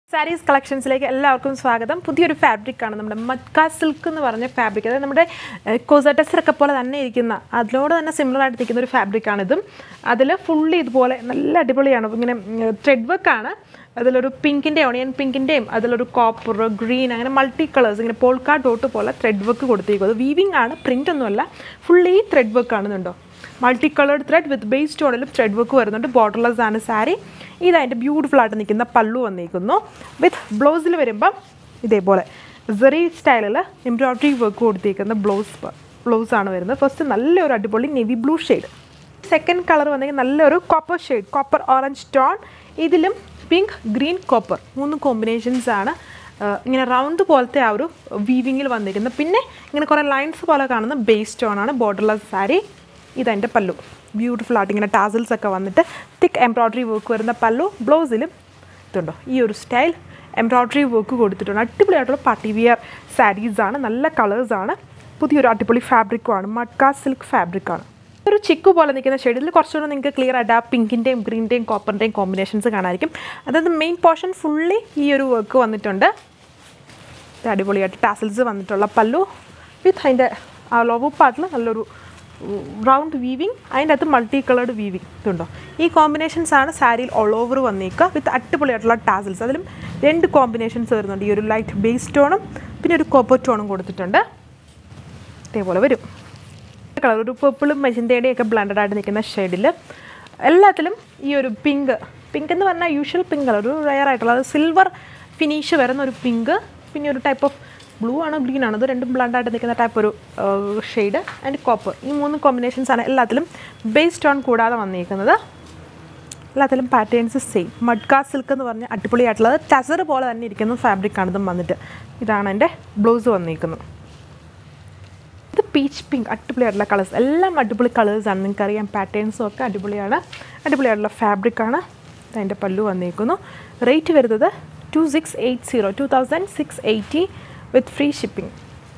സാരീസ് കളക്ഷൻസിലേക്ക് എല്ലാവർക്കും സ്വാഗതം പുതിയൊരു ഫാബ്രിക്കാണ് നമ്മുടെ മത്ക സിൽക്ക് എന്ന് പറഞ്ഞ ഫാബ്രിക് അതായത് നമ്മുടെ കോസട്ടസറൊക്കെ പോലെ തന്നെ ഇരിക്കുന്ന അതിനോട് തന്നെ സിമിലർ ആയിട്ട് ഇരിക്കുന്ന ഒരു ഫാബ്രിക്കാണിതും അതിൽ ഫുള്ളി ഇതുപോലെ നല്ല അടിപൊളിയാണ് ഇങ്ങനെ ത്രെഡ് വർക്കാണ് അതിലൊരു പിങ്കിൻ്റെ ഓണിയൻ പിങ്കിൻ്റെയും അതിലൊരു കോപ്പർ ഗ്രീൻ അങ്ങനെ മൾട്ടി കളേഴ്സ് ഇങ്ങനെ പോൾക്കാ ഡോട്ട് പോലെ ത്രെഡ് വർക്ക് കൊടുത്തിരിക്കും അത് വീവിംഗ് ആണ് പ്രിൻ്റ് ഒന്നുമല്ല ഫുള്ളി ത്രെഡ് വർക്ക് കാണുന്നുണ്ടോ multi coloured thread with base സ്റ്റോണിലും ത്രെഡ് വർക്ക് വരുന്നുണ്ട് ബോർഡർലെസ് ആണ് സാരി ഇത് അതിൻ്റെ ബ്യൂട്ടിഫുൾ ആയിട്ട് നിൽക്കുന്ന പല്ലു വന്നിരിക്കുന്നു വിത്ത് ബ്ലൗസിൽ വരുമ്പം ഇതേപോലെ സെറി സ്റ്റൈലിൽ എംബ്രോയ്ഡറി വർക്ക് കൊടുത്തിരിക്കുന്ന ബ്ലൗസ് ബ്ലൗസ് ആണ് വരുന്നത് ഫസ്റ്റ് നല്ലൊരു അടിപൊളി navy blue shade second colour വന്നെങ്കിൽ നല്ലൊരു copper shade copper orange tone ഇതിലും പിങ്ക് ഗ്രീൻ കോപ്പർ മൂന്ന് കോമ്പിനേഷൻസ് ആണ് ആ, ഇങ്ങനെ റൗണ്ട് പോലത്തെ ആ ഒരു വീവിങ്ങിൽ വന്നിരിക്കുന്നത് പിന്നെ ഇങ്ങനെ കുറേ ലൈൻസ് പോലെ കാണുന്ന ബേസ് സ്റ്റോൺ ആണ് ബോർഡർലെസ് സാരി ഇതെൻ്റെ പല്ലു ബ്യൂട്ടിഫുൾ ആയിട്ട് ഇങ്ങനെ ടാസിൽസ് ഒക്കെ വന്നിട്ട് തിക്ക് എംബ്രോയ്ഡറി വർക്ക് വരുന്ന പല്ലു ബ്ലൗസിലും ഇതുണ്ടോ ഈ ഒരു സ്റ്റൈൽ എംബ്രോയ്ഡറി വർക്ക് കൊടുത്തിട്ടുണ്ട് അടിപൊളിയായിട്ടുള്ള പാർട്ടി വിയർ സാരീസാണ് നല്ല കളേഴ്സാണ് പുതിയൊരു അടിപൊളി ഫാബ്രിക്കുമാണ് മഡ്ക സിൽക്ക് ഫാബ്രിക്കാണ് ഒരു ചിക്കു പോലെ നിൽക്കുന്ന ഷെയ്ഡിൽ കുറച്ചുകൂടെ നിങ്ങൾക്ക് ക്ലിയർ ആയിട്ട് ആ പിങ്കിൻ്റെയും ഗ്രീൻ്റെയും കോപ്പറിൻ്റെയും കോമ്പിനേഷൻസ് കാണാമായിരിക്കും അതായത് മെയിൻ പോർഷൻ ഫുള്ളി ഈ ഒരു വർക്ക് വന്നിട്ടുണ്ട് ഇത് അടിപൊളിയായിട്ട് ടാസിൽസ് വന്നിട്ടുള്ള പല്ലു വിത്ത് അതിൻ്റെ ആ ലോവർ പാർട്ടിൽ നല്ലൊരു റൗണ്ട് വീവിങ് അതിൻ്റെ അകത്ത് മൾട്ടി കളേർഡ് വീവിങ് ഇതുണ്ടോ ഈ കോമ്പിനേഷൻസ് ആണ് സാരിയിൽ ഓൾ ഓവർ വന്നേക്കുക വിത്ത് അടിപൊളിയായിട്ടുള്ള ടാസിൽസ് അതിലും രണ്ട് കോമ്പിനേഷൻസ് വരുന്നുണ്ട് ഈ ഒരു ലൈറ്റ് ബേസ് ടോണും പിന്നെ ഒരു കോപ്പർ ടോണും കൊടുത്തിട്ടുണ്ട് ഇതേപോലെ വരും കളർ ഒരു പർപ്പിളും മെജിന്തയുടെയും ഒക്കെ ബ്ലൻഡഡ് ആയിട്ട് നിൽക്കുന്ന ഷെയ്ഡിൽ എല്ലാത്തിലും ഈ ഒരു പിങ്ക് പിങ്ക് എന്ന് പറഞ്ഞാൽ യൂഷ്വൽ പിങ്ക് കളർ ഒരു റയർ ആയിട്ടുള്ള അത് സിൽവർ ഫിനിഷ് വരുന്ന ഒരു പിങ്ക് പിന്നെ ഒരു ടൈപ്പ് ഓഫ് ബ്ലൂ ആണോ ഗ്രീൻ ആണോ ഇത് രണ്ടും ബ്ലണ്ട് ആയിട്ട് നിൽക്കുന്ന ടൈപ്പ് ഒരു ഷെയ്ഡ് ആൻഡ് കോപ്പർ ഈ മൂന്ന് കോമ്പിനേഷൻസ് ആണ് എല്ലാത്തിലും ബേസ്ഡ് ഓൺ കൂടാതെ വന്നിരിക്കുന്നത് എല്ലാത്തിലും പാറ്റേൺസ് സെയിം മഡ്ക സിൽക്ക് എന്ന് പറഞ്ഞ അടിപൊളിയായിട്ടുള്ളത് ടസർ പോലെ തന്നെ ഇരിക്കുന്ന ഫാബ്രിക്കാണ് ഇതും വന്നിട്ട് ഇതാണ് എൻ്റെ ബ്ലൗസ് വന്നിരിക്കുന്നത് ഇത് പീച്ച് പിങ്ക് അടിപൊളിയായിട്ടുള്ള കളേഴ്സ് എല്ലാം അടിപൊളി കളേഴ്സാണ് നിങ്ങൾക്കറിയാം പാറ്റേൺസും ഒക്കെ അടിപൊളിയാണ് അടിപൊളിയായിട്ടുള്ള ഫാബ്രിക്കാണ് അതിൻ്റെ പല്ലു വന്നിരിക്കുന്നു റേറ്റ് വരുന്നത് two six eight zero two thousand six eighty with free shipping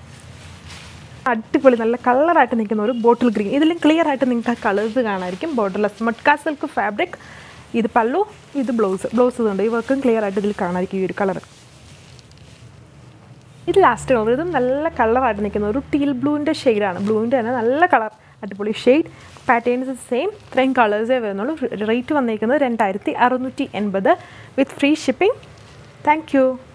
അടിപൊളി നല്ല കളറായിട്ട് നിൽക്കുന്ന ഒരു ബോട്ടിൽ ഗ്രീൻ ഇതിലും ക്ലിയർ ആയിട്ട് നിങ്ങൾക്ക് ആ കളേഴ്സ് കാണാമായിരിക്കും ബോർഡർലെസ് മട്കാ സിൽക്ക് ഫാബ്രിക് ഇത് പല്ലു ഇത് ബ്ലൗസ് ബ്ലൗസ് ഇതുണ്ട് ഈ വർക്കും ക്ലിയർ ആയിട്ട് ഇതിൽ കാണാമായിരിക്കും ഈ ഒരു കളർ ഇത് ലാസ്റ്റ് കളർ ഇതും നല്ല കളറായിട്ട് നിൽക്കുന്ന ഒരു ടീൽ ബ്ലൂവിൻ്റെ ഷെയ്ഡാണ് ബ്ലൂവിൻ്റെ തന്നെ നല്ല കളർ അടിപൊളി ഷെയ്ഡ് പാറ്റേൺസ് സെയിം ഇത്രയും കളേഴ്സേ വരുന്നുള്ളൂ റേറ്റ് വന്നിരിക്കുന്നത് രണ്ടായിരത്തി അറുന്നൂറ്റി എൺപത് with free shipping thank U